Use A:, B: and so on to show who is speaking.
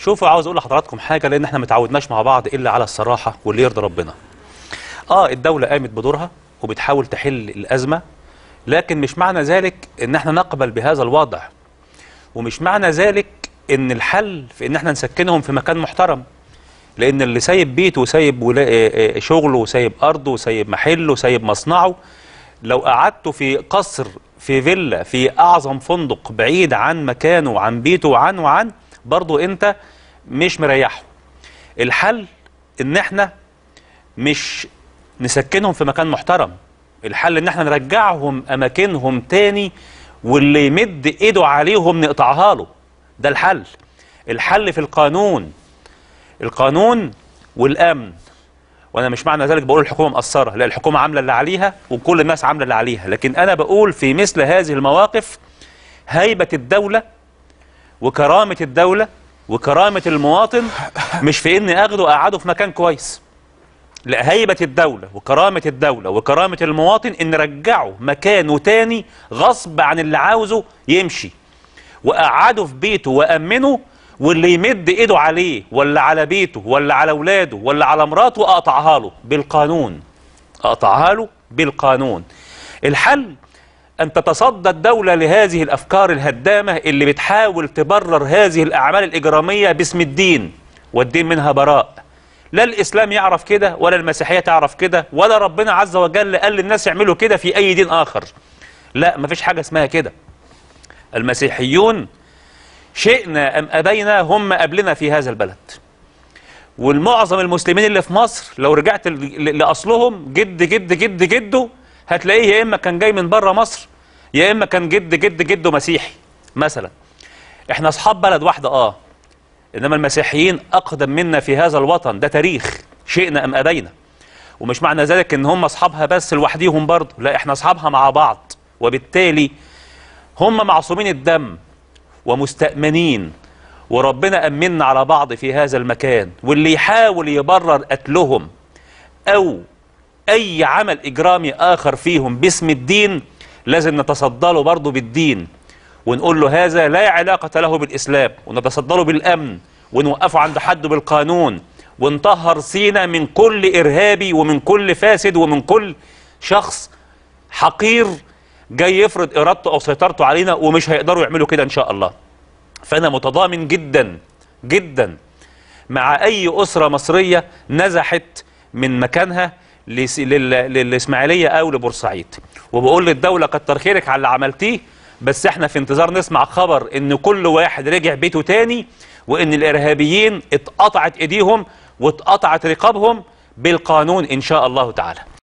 A: شوفوا عاوز اقول لحضراتكم حاجه لان احنا متعودناش مع بعض الا على الصراحه واللي يرضي ربنا اه الدوله قامت بدورها وبتحاول تحل الازمه لكن مش معنى ذلك ان احنا نقبل بهذا الوضع ومش معنى ذلك ان الحل في ان احنا نسكنهم في مكان محترم لان اللي سايب بيته وسايب ولا... آه، آه، شغله وسايب ارضه وسايب محله وسايب مصنعه لو قعدته في قصر في فيلا في اعظم فندق بعيد عن مكانه وعن بيته وعن وعن برضه انت مش مريحه الحل ان احنا مش نسكنهم في مكان محترم الحل ان احنا نرجعهم اماكنهم تاني واللي يمد ايده عليهم نقطعها له ده الحل الحل في القانون القانون والامن وانا مش معنى ذلك بقول الحكومه مقصره لا الحكومه عامله اللي عليها وكل الناس عامله اللي عليها لكن انا بقول في مثل هذه المواقف هيبه الدوله وكرامه الدوله وكرامه المواطن مش في اني اخده واقعده في مكان كويس لا هيبة الدولة وكرامة الدولة وكرامة المواطن ان رجعه مكانه تاني غصب عن اللي عاوزه يمشي وقعده في بيته وأمنه واللي يمد ايده عليه ولا على بيته ولا على اولاده ولا على مراته اقطعها له بالقانون اقطعها له بالقانون الحل ان تتصدى الدولة لهذه الافكار الهدامة اللي بتحاول تبرر هذه الاعمال الاجرامية باسم الدين والدين منها براء لا الاسلام يعرف كده ولا المسيحية تعرف كده ولا ربنا عز وجل قال للناس يعملوا كده في اي دين اخر لا مفيش حاجة اسمها كده المسيحيون شئنا أم أبينا هم قبلنا في هذا البلد والمعظم المسلمين اللي في مصر لو رجعت ل- ل- لأصلهم جد جد جد جده هتلاقيه يا إما كان جاي من بره مصر يا إما كان جد جد جده مسيحي مثلا احنا أصحاب بلد واحدة آه إنما المسيحيين أقدم منا في هذا الوطن ده تاريخ شئنا أم أبينا ومش معنى ذلك إن هم أصحابها بس لوحديهم برضه لا احنا أصحابها مع بعض وبالتالي هم معصومين الدم ومستأمنين وربنا أمنا على بعض في هذا المكان واللي يحاول يبرر قتلهم أو أي عمل إجرامي آخر فيهم باسم الدين لازم نتصدى له برضه بالدين ونقول له هذا لا علاقة له بالإسلام ونتصدى له بالأمن ونوقفه عند حده بالقانون ونطهر سينا من كل إرهابي ومن كل فاسد ومن كل شخص حقير جاي يفرض إرادته أو سيطرته علينا ومش هيقدروا يعملوا كده إن شاء الله فأنا متضامن جدا جدا مع أي أسرة مصرية نزحت من مكانها لس- لل- للإسماعيلية أو لبورسعيد وبقول للدولة كتر خيرك على اللي عملتيه بس احنا في انتظار نسمع خبر ان كل واحد رجع بيته تاني وان الارهابيين اتقطعت ايديهم واتقطعت رقابهم بالقانون ان شاء الله تعالى